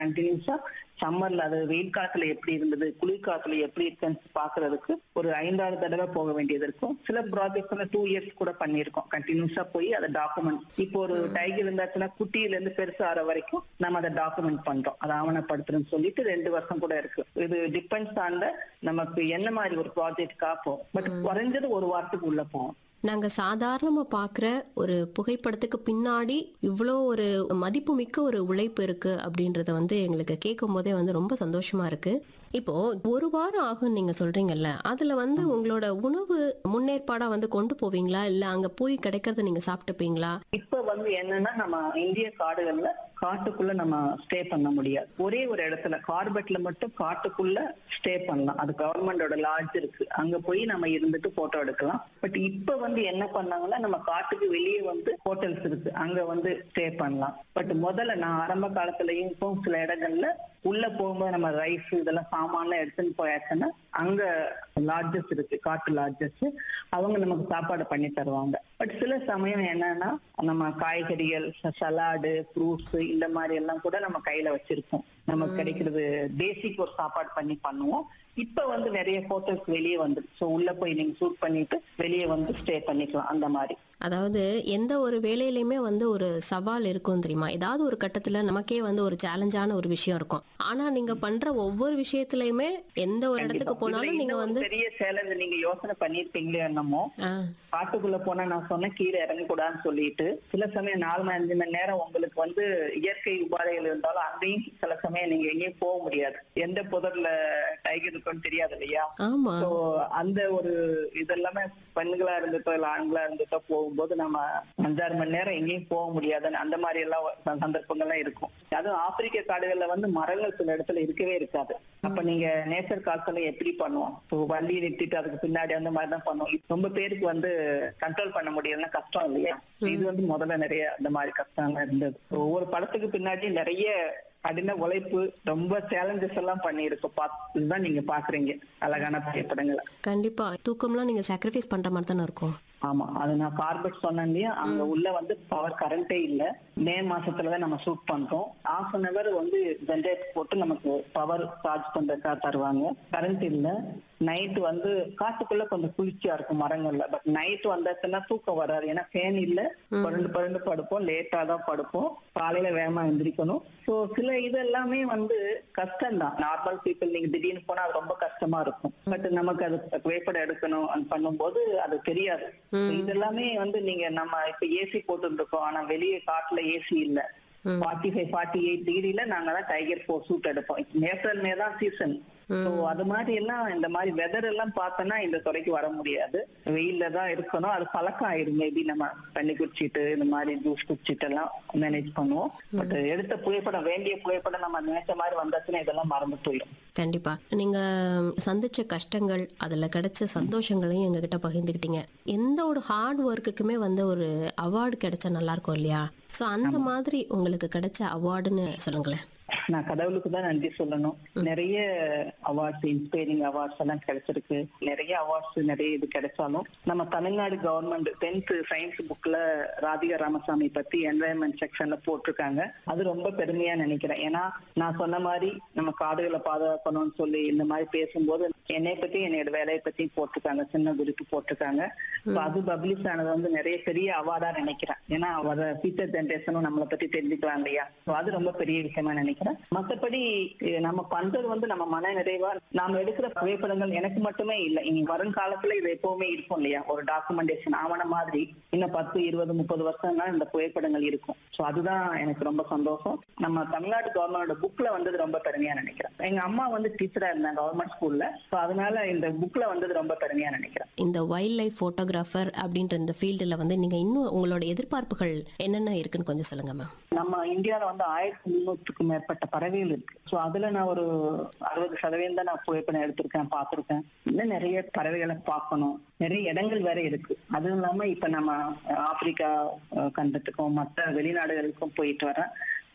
கண்டினியூஸா சம்மர்ல அது வெயில் காலத்துல எப்படி இருந்தது குளிர் காலத்துல எப்படி இருக்குன்னு பாக்குறதுக்கு ஒரு ஐந்தாறு தடவை போக வேண்டியது இருக்கும் சில ப்ராஜெக்ட் வந்து டூ இயர்ஸ் கூட பண்ணியிருக்கோம் கண்டினியூஸா போய் அதை டாக்குமெண்ட் இப்போ ஒரு டைகர் இருந்தாச்சுன்னா குட்டியில இருந்து பெருசு ஆற வரைக்கும் நம்ம அதை டாக்குமெண்ட் பண்றோம் அதை ஆவணப்படுத்துறோம்னு சொல்லிட்டு ரெண்டு வருஷம் கூட இருக்கு இது டிபெண்ட்ஸ் ஆன் நமக்கு என்ன மாதிரி ஒரு ப்ராஜெக்ட்கா போகும் பட் குறைஞ்சது ஒரு வாரத்துக்கு உள்ள போகும் நாங்க சாதாரணமா பாக்குற ஒரு புகைப்படத்துக்கு பின்னாடி இவ்வளோ ஒரு மதிப்புமிக்க ஒரு உழைப்பு இருக்கு அப்படின்றத வந்து எங்களுக்கு கேட்கும் போதே வந்து ரொம்ப சந்தோஷமா இருக்கு இப்போ ஒரு வாரம் ஆகும் நீங்க சொல்றீங்கல்ல அதுல வந்து உங்களோட உணவு முன்னேற்பாடா வந்து கொண்டு போவீங்களா இல்ல அங்க போய் கிடைக்கிறத நீங்க சாப்பிட்டுப்பீங்களா இப்ப வந்து என்னன்னா நம்ம இந்திய காடுகள்ல காட்டுக்குள்ள நம்ம ஸ்டே பண்ண முடியாது ஒரே ஒரு இடத்துல கார்பெட்ல மட்டும் காட்டுக்குள்ள ஸ்டே பண்ணலாம் அது கவர்மெண்டோட லாட்ஜ் இருக்கு அங்க போய் நம்ம இருந்துட்டு போட்டோ எடுக்கலாம் பட் இப்ப வந்து என்ன பண்ணாங்கன்னா நம்ம காட்டுக்கு வெளியே வந்து ஹோட்டல்ஸ் இருக்கு அங்க வந்து ஸ்டே பண்ணலாம் பட் முதல்ல நான் ஆரம்ப காலத்துலயும் இப்போ சில இடங்கள்ல உள்ள போகும்போது நம்ம ரைஸ் இதெல்லாம் சாமான்லாம் எடுத்துன்னு போயாச்சுன்னா அங்க லாட்ஜஸ் இருக்கு காட்டு லாட்ஜஸ் அவங்க நமக்கு சாப்பாடு பண்ணி தருவாங்க பட் சில சமயம் என்னன்னா நம்ம காய்கறிகள் சலாடு ஃப்ரூட்ஸ் இந்த மாதிரி எல்லாம் கூட நம்ம கையில வச்சிருப்போம் நமக்கு கிடைக்கிறது பேசிக் ஒரு சாப்பாடு பண்ணி பண்ணுவோம் இப்ப வந்து நிறைய ஹோட்டல்ஸ் வெளியே வந்து சோ உள்ள போய் நீங்க ஷூட் பண்ணிட்டு வெளியே வந்து ஸ்டே பண்ணிக்கலாம் அந்த மாதிரி அதாவது எந்த ஒரு வேலையிலயுமே வந்து ஒரு சவால் இருக்கும் தெரியுமா ஏதாவது ஒரு கட்டத்துல நமக்கே வந்து ஒரு சேலஞ்சான ஒரு விஷயம் இருக்கும் ஆனா நீங்க பண்ற ஒவ்வொரு விஷயத்திலயுமே எந்த ஒரு இடத்துக்கு கண்டிப்பா. போனாலும் இதுல நீங்க இன்னும் ஒரு வந்து பெரிய சேலஞ்ச் நீங்க யோசனை பண்ணிருப்பீங்களே என்னமோ ஆ, காட்டுக்குள்ள போனா நான் சொன்ன கீழே இறங்கக்கூடாதுன்னு சொல்லிட்டு சில சமயம் நாலு மணி அஞ்சு மணி நேரம் உங்களுக்கு வந்து இயற்கை உபாதைகள் இருந்தாலும் அங்கேயும் சில சமயம் நீங்க எங்கேயும் போக முடியாது எந்த புதர்ல டைகர் இருக்குன்னு தெரியாது இல்லையா ஆமா சோ அந்த ஒரு இதெல்லாமே பெண்களா இருந்துட்டோ இல்ல ஆண்களா இருந்துட்டோ போகும்போது நம்ம அஞ்சாறு மணி நேரம் எங்கேயும் போக முடியாதுன்னு அந்த மாதிரி எல்லாம் ச- சந்தர்ப்பங்கள்லாம் இருக்கும் அதுவும் ஆப்பிரிக்க காடுகள்ல வந்து மரங்கள் சில இடத்துல இருக்கவே இருக்காது அப்ப நீங்க நேச்சர் கால்ஸ்ல எப்படி பண்ணுவோம் இப்போ வண்டி நிறுத்திட்டு அதுக்கு பின்னாடி அந்த மாதிரி தான் பண்ணுவோம் இப்ப ரொம்ப பேருக்கு வந்து கண்ட்ரோல் பண்ண முடியலன்னா கஷ்டம் இல்லையா இது வந்து முதல்ல நிறைய அந்த மாதிரி கஷ்டம்லாம் இருந்தது ஒவ்வொரு படத்துக்கு பின்னாடி நிறைய கடின உழைப்பு ரொம்ப சேலஞ்சஸ் எல்லாம் பண்ணியிருக்கோம் பாத்து- இதுதான் நீங்க பாக்குறீங்க அழகான புகைப்படங்களை கண்டிப்பா தூக்கம்லாம் நீங்க சாக்ரிஃபைஸ் பண்ற மாதிரி தானே இருக்கும் ஆமா அது நான் கார்பெட் சொன்னேன் இல்லையா அங்க உள்ள வந்து பவர் கரண்டே இல்ல மே மாசத்துலதான் நம்ம ஷூட் பண்றோம் ஹாஃப் அன் அவர் வந்து ஜென்ரேட் போட்டு நமக்கு பவர் சார்ஜ் பண்றதுக்காக தருவாங்க கரண்ட் இல்ல நைட் வந்து காட்டுக்குள்ள கொஞ்சம் குளிர்ச்சியா இருக்கும் மரங்கள்ல பட் நைட் வந்தாச்சுன்னா தூக்கம் வராது ஏன்னா ஃபேன் இல்ல பரண்டு பரண்டு படுப்போம் லேட்டா தான் படுப்போம் காலையில வேகமா எந்திரிக்கணும் சோ சில இது எல்லாமே வந்து கஷ்டம் தான் நார்மல் பீப்புள் நீங்க திடீர்னு போனா அது ரொம்ப கஷ்டமா இருக்கும் பட் நமக்கு அது புகைப்படம் எடுக்கணும் அது பண்ணும்போது அது தெரியாது இதெல்லாமே வந்து நீங்க நம்ம இப்ப ஏசி போட்டு இருக்கோம் ஆனா வெளியே காட்டுல ஏசி இல்ல ஃபார்ட்டி ஃபைவ் ஃபார்ட்டி எயிட் டிகிரில நாங்க தான் டைகர் ஃபோர் ஷூட் எடுப்போம் ஏப்ரல் மே தான் சீசன் சோ அது மாதிரி எல்லாம் இந்த மாதிரி வெதர் எல்லாம் பார்த்தோம்னா இந்த துறைக்கு வர முடியாது வெயில்ல தான் இருக்கணும் அது பழக்கம் ஆயிடும் மேபி நம்ம தண்ணி குடிச்சிட்டு இந்த மாதிரி ஜூஸ் குடிச்சிட்டு எல்லாம் மேனேஜ் பண்ணுவோம் பட் எடுத்த புகைப்படம் வேண்டிய புகைப்படம் நம்ம நினைச்ச மாதிரி வந்தாச்சுன்னா இதெல்லாம் மறந்து போயிடும் கண்டிப்பா நீங்க சந்திச்ச கஷ்டங்கள் அதுல கிடைச்ச சந்தோஷங்களையும் எங்ககிட்ட பகிர்ந்துக்கிட்டீங்க எந்த ஒரு ஹார்ட் ஒர்க்குக்குமே வந்து ஒரு அவார்டு கிடைச்சா நல்லா இருக்கும் இல்லையா சோ அந்த மாதிரி உங்களுக்கு கிடைச்ச அவார்டுன்னு சொல்லுங்களேன் நான் கடவுளுக்கு தான் நன்றி சொல்லணும் நிறைய அவார்ட்ஸ் இன்ஸ்பைரிங் அவார்ட்ஸ் எல்லாம் கிடைச்சிருக்கு நிறைய அவார்ட்ஸ் நிறைய இது கிடைச்சாலும் நம்ம தமிழ்நாடு கவர்மெண்ட் டென்த் சயின்ஸ் புக்ல ராதிகா ராமசாமி பத்தி என்வரன்மெண்ட் செக்ஷன்ல போட்டிருக்காங்க அது ரொம்ப பெருமையா நினைக்கிறேன் ஏன்னா நான் சொன்ன மாதிரி நம்ம காடுகளை பாதுகாக்கணும்னு சொல்லி இந்த மாதிரி பேசும்போது என்னை பத்தி என்னோட வேலையை பத்தி போட்டிருக்காங்க சின்ன குறிப்பு போட்டிருக்காங்க So அது பப்ளிஷ் ஆனது வந்து நிறைய பெரிய அவார்டா நினைக்கிறேன் ஏன்னா வர ஃபியூச்சர் ஜென்ரேஷனும் நம்மளை பத்தி தெரிஞ்சுக்கலாம் இல்லையா So அது ரொம்ப பெரிய விஷயமா நினைக்கிறேன் மத்தபடி அஹ் நம்ம பண்றது வந்து நம்ம மன நிறைவா நாம எடுக்கிற புகைப்படங்கள் எனக்கு மட்டுமே இல்லை இனி வரும் காலத்துல இது எப்பவுமே இருக்கும் இல்லையா ஒரு டாக்குமெண்டேஷன் ஆவணம் மாதிரி இன்னும் பத்து இருபது முப்பது வருஷம்னா இந்த புகைப்படங்கள் இருக்கும் சோ அதுதான் எனக்கு ரொம்ப சந்தோஷம் நம்ம தமிழ்நாடு கவர்மெண்டோட புக்ல வந்தது ரொம்ப பெருமையா நினைக்கிறேன் எங்க அம்மா வந்து டீச்சரா இருந்தாங்க கவர்மெண்ட் ஸ்கூல்ல சோ அதனால இந்த புக்ல வந்தது ரொம்ப பெருமையா நினைக்கிறேன் இந்த வைல்ட் லைஃப் போட்டோகிராஃபர் அப்படின்ற இந்த ஃபீல்டுல வந்து நீங்க இன்னும் உங்களோட எதிர்பார்ப்புகள் என்னென்ன இருக்குன்னு கொஞ்சம் சொல்லுங்க மேம் நம்ம இந்தியால வந்து ஆயிரத்தி முன்னூற்றுக்கும் மேற்பட்ட பறவைகள் இருக்கு சோ அதுல நான் ஒரு அறுபது சதவீதம் தான் நான் புகைப்படம் எடுத்திருக்கேன் பார்த்திருக்கேன் இன்னும் நிறைய பறவைகளை பார்க்கணும் நிறைய இடங்கள் வேற இருக்கு அதுவும் இல்லாம இப்ப நம்ம அஹ், ஆப்பிரிக்கா அஹ், கண்டத்துக்கும் மற்ற வெளிநாடுகளுக்கும் போயிட்டு வரேன்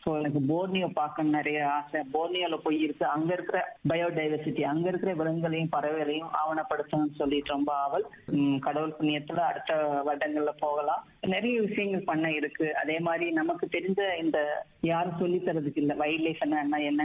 ஸோ எனக்கு போர்னியோ பார்க்க நிறைய ஆசை போர்னியோல போய் இருக்கு அங்க இருக்கிற பயோடைவர்சிட்டி அங்க இருக்கிற விலங்குகளையும் பறவைகளையும் ஆவணப்படுத்தணும்னு சொல்லிட்டு ரொம்ப ஆவல் உம் கடவுள் புண்ணியத்துல அடுத்த வருடங்கள்ல போகலாம் நிறைய விஷயங்கள் பண்ண இருக்கு அதே மாதிரி நமக்கு தெரிஞ்ச இந்த யாரும் சொல்லி தரதுக்கு இல்ல வைல்ட் லைஃப் என்ன என்ன